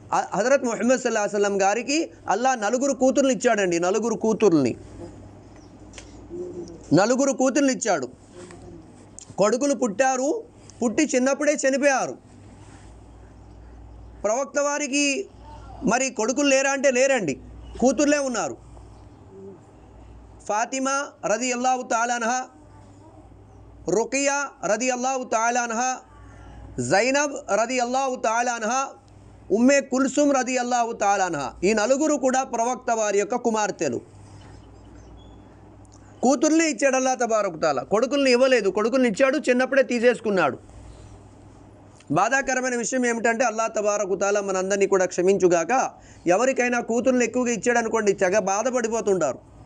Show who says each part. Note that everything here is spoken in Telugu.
Speaker 1: హ- హజరత్ ముహమ్మద్ సల్లా వసలం గారికి అల్లా నలుగురు కూతుర్ని ఇచ్చాడండి నలుగురు కూతుర్ని నలుగురు కూతుర్ని ఇచ్చాడు కొడుకులు పుట్టారు పుట్టి చిన్నప్పుడే చనిపోయారు ప్రవక్త వారికి మరి కొడుకులు లేరా అంటే లేరండి కూతుర్లే ఉన్నారు ఫాతిమా రది అల్లాహు తాలాన్హా రుకియా రది అల్లాహు తాలాన్హా జైనబ్ రది అల్లాహు తాలాన్హా ఉమ్మే కుల్సుమ్ రది అల్లాహు తాలాన్హా ఈ నలుగురు కూడా ప్రవక్త వారి యొక్క కుమార్తెలు కూతుర్ని ఇచ్చాడు అల్లా తబారకుతాల కొడుకుల్ని ఇవ్వలేదు కొడుకుల్ని ఇచ్చాడు చిన్నప్పుడే తీసేసుకున్నాడు బాధాకరమైన విషయం ఏమిటంటే అల్లా తబారకుతాల మనందరినీ కూడా క్షమించుగాక ఎవరికైనా కూతుర్ని ఎక్కువగా ఇచ్చాడు అనుకోండి తెగ బాధపడిపోతుంటారు